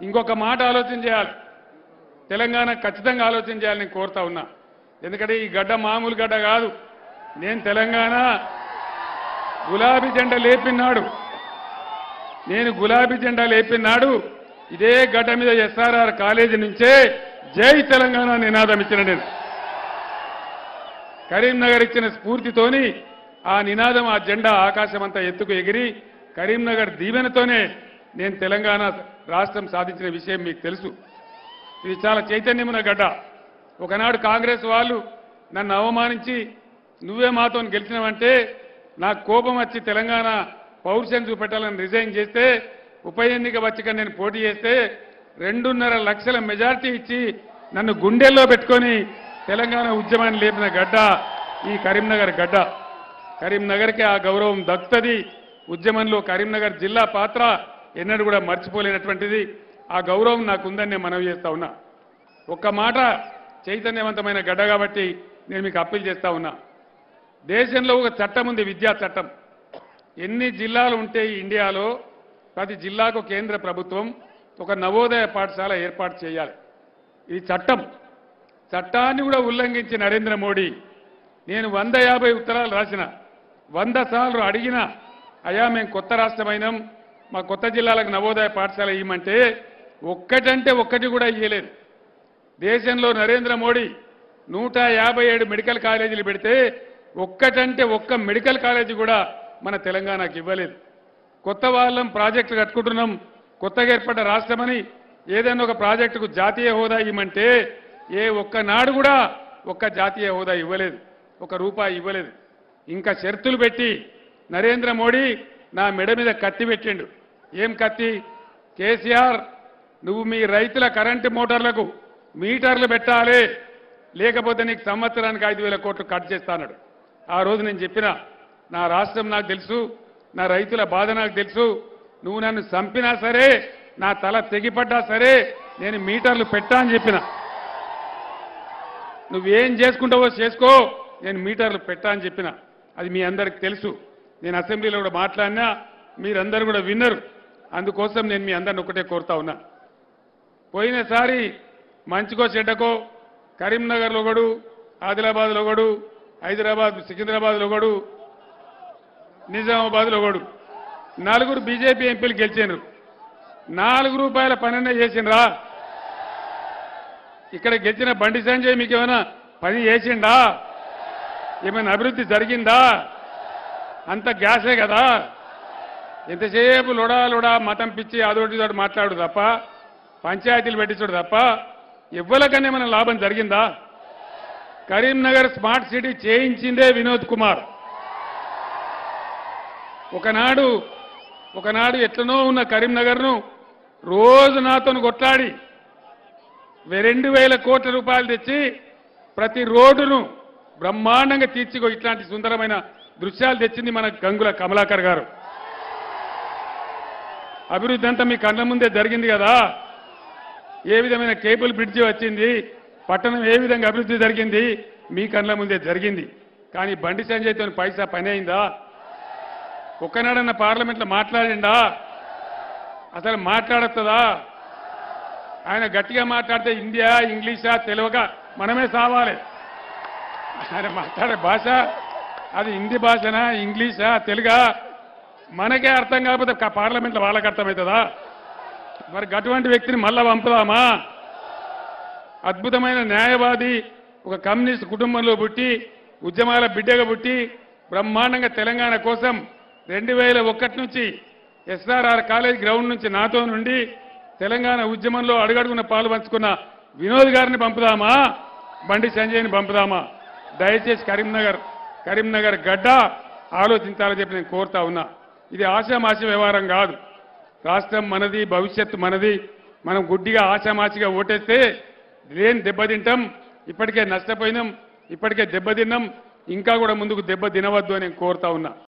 ఇంకొక మాట ఆలోచన చేయాలి తెలంగాణ ఖచ్చితంగా ఆలోచన చేయాలని నేను కోరుతా ఉన్నా ఎందుకంటే ఈ గడ్డ మామూలు గడ్డ కాదు నేను తెలంగాణ గులాబీ జెండా లేపినాడు నేను గులాబీ జెండా లేపినాడు ఇదే గడ్డ మీద ఎస్ఆర్ఆర్ కాలేజీ నుంచే జై తెలంగాణ నినాదం ఇచ్చిన నేను కరీంనగర్ ఇచ్చిన స్ఫూర్తితోని ఆ నినాదం ఆ జెండా ఆకాశం అంతా ఎత్తుకు ఎగిరి కరీంనగర్ దీవెనతోనే నేను తెలంగాణ రాష్ట్రం సాధించిన విషయం మీకు తెలుసు ఇది చాలా చైతన్యమున్న గడ్డ ఒకనాడు కాంగ్రెస్ వాళ్ళు నన్ను అవమానించి నువ్వే మాతో గెలిచినవంటే నాకు కోపం వచ్చి తెలంగాణ పౌరుషం చూపెట్టాలని రిజైన్ చేస్తే ఉప ఎన్నిక వచ్చి నేను పోటీ చేస్తే రెండున్నర లక్షల మెజార్టీ ఇచ్చి నన్ను గుండెల్లో పెట్టుకొని తెలంగాణ ఉద్యమాన్ని లేపిన గడ్డ ఈ కరీంనగర్ గడ్డ కరీంనగర్కి ఆ గౌరవం దక్కుతుంది ఉద్యమంలో కరీంనగర్ జిల్లా పాత్ర ఎన్నడూ కూడా మర్చిపోలేనటువంటిది ఆ గౌరవం నాకు ఉందని నేను మనవి చేస్తా ఉన్నా ఒక్క మాట చైతన్యవంతమైన గడ్డ కాబట్టి నేను మీకు అప్పీల్ చేస్తా ఉన్నా దేశంలో ఒక చట్టం ఉంది విద్యా చట్టం ఎన్ని జిల్లాలు ఉంటే ఈ ఇండియాలో ప్రతి జిల్లాకు కేంద్ర ప్రభుత్వం ఒక నవోదయ పాఠశాల ఏర్పాటు చేయాలి ఇది చట్టం చట్టాన్ని కూడా ఉల్లంఘించి నరేంద్ర మోడీ నేను వంద యాభై ఉత్తరాలు రాసిన వంద సార్లు అడిగిన అయా మేము కొత్త రాష్ట్రమైనాం మా కొత్త జిల్లాలకు నవోదయ పాఠశాల ఇవ్వమంటే ఒక్కటంటే ఒక్కటి కూడా ఇయ్యలేదు దేశంలో నరేంద్ర మోడీ నూట యాభై ఏడు మెడికల్ కాలేజీలు పెడితే ఒక్కటంటే ఒక్క మెడికల్ కాలేజీ కూడా మన తెలంగాణకు ఇవ్వలేదు కొత్త వాళ్ళం ప్రాజెక్టు కట్టుకుంటున్నాం కొత్తగా ఏర్పడ్డ రాష్ట్రమని ఏదైనా ఒక ప్రాజెక్టుకు జాతీయ హోదా ఇవ్వమంటే ఏ ఒక్క నాడు కూడా ఒక్క జాతీయ హోదా ఇవ్వలేదు ఒక రూపాయి ఇవ్వలేదు ఇంకా షరతులు పెట్టి నరేంద్ర మోడీ నా మెడ మీద కత్తి పెట్టిండు ఏం కత్తి కేసీఆర్ నువ్వు మీ రైతుల కరెంటు మోటార్లకు మీటర్లు పెట్టాలి లేకపోతే నీకు సంవత్సరానికి ఐదు వేల కోట్లు కట్ చేస్తానడు ఆ రోజు నేను చెప్పిన నా రాష్ట్రం నాకు తెలుసు నా రైతుల బాధ నాకు తెలుసు నువ్వు నన్ను చంపినా సరే నా తల తెగిపడ్డా సరే నేను మీటర్లు పెట్టా అని చెప్పిన నువ్వేం చేసుకుంటావో చేసుకో నేను మీటర్లు పెట్టా అని చెప్పిన అది మీ అందరికి తెలుసు నేను అసెంబ్లీలో కూడా మాట్లాడినా మీరందరూ కూడా విన్నరు అందుకోసం నేను మీ అందరిని ఒకటే కోరుతా ఉన్నా పోయినసారి మంచికో చెడ్డకో కరీంనగర్లో ఒకడు ఆదిలాబాద్లో ఒకడు హైదరాబాద్ సికింద్రాబాద్లో ఒకడు నిజామాబాద్లో ఒకడు నలుగురు బీజేపీ ఎంపీలు గెలిచారు నాలుగు రూపాయల పనన్నా చేసిండ్రా ఇక్కడ గెలిచిన బండి సంజయ్ మీకు ఏమైనా పని చేసిండా ఏమైనా అభివృద్ధి జరిగిందా అంత గ్యాసే కదా ఎంతసేపు లొడా లొడా మతం పిచ్చి అదోటి ఇదోటి మాట్లాడు తప్ప పంచాయతీలు పెట్టించుడు తప్ప ఎవ్వరికన్నా ఏమైనా లాభం జరిగిందా కరీంనగర్ స్మార్ట్ సిటీ చేయించిందే వినోద్ కుమార్ ఒకనాడు ఒకనాడు ఎట్లనో ఉన్న కరీంనగర్ను రోజు నాతో కొట్లాడి వె- రెండు వేల కోట్ల రూపాయలు తెచ్చి ప్రతి రోడ్డును బ్రహ్మాండంగా తీర్చిగో ఇట్లాంటి సుందరమైన దృశ్యాలు తెచ్చింది మన గంగుల కమలాకర్ గారు అభివృద్ధి అంతా మీ కళ్ళ ముందే జరిగింది కదా ఏ విధమైన కేబుల్ బ్రిడ్జి వచ్చింది పట్టణం ఏ విధంగా అభివృద్ధి జరిగింది మీ కళ్ళ ముందే జరిగింది కానీ బండి సంజయ్తో పైసా పని అయిందా ఒక్కనాడన్న పార్లమెంట్లో మాట్లాడిండా అసలు మాట్లాడొస్తుందా ఆయన గట్టిగా మాట్లాడితే హిందీయా ఇంగ్లీషా తెలుగుక మనమే సావాలి ఆయన మాట్లాడే భాష అది హిందీ భాషనా ఇంగ్లీషా తెలుగా మనకే అర్థం కాకపోతే క- పార్లమెంట్లో వాళ్ళకి అర్థమవుతుందా మరి అటువంటి వ్యక్తిని మళ్ళా పంపుదామా అద్భుతమైన న్యాయవాది ఒక కమ్యూనిస్ట్ కుటుంబంలో పుట్టి ఉద్యమాల బిడ్డగా పుట్టి బ్రహ్మాండంగా తెలంగాణ కోసం రెండు వేల ఒకటి నుంచి ఎస్ఆర్ఆర్ కాలేజ్ గ్రౌండ్ నుంచి నాతో నుండి తెలంగాణ ఉద్యమంలో అడుగడుగున పాలు పంచుకున్న వినోద్ గారిని పంపుదామా బండి సంజయ్ని పంపుదామా దయచేసి కరీంనగర్ కరీంనగర్ గడ్డ ఆలోచించాలని చెప్పి నేను కోరుతా ఉన్నా ఇది ఆశామాష వ్యవహారం కాదు రాష్ట్రం మనది భవిష్యత్తు మనది మనం గుడ్డిగా ఆశామాషిగా ఓటేస్తే లేని దెబ్బతింటాం ఇప్పటికే నష్టపోయినాం ఇప్పటికే దెబ్బతిన్నాం ఇంకా కూడా ముందుకు దెబ్బ తినవద్దు అని నేను కోరుతా ఉన్నా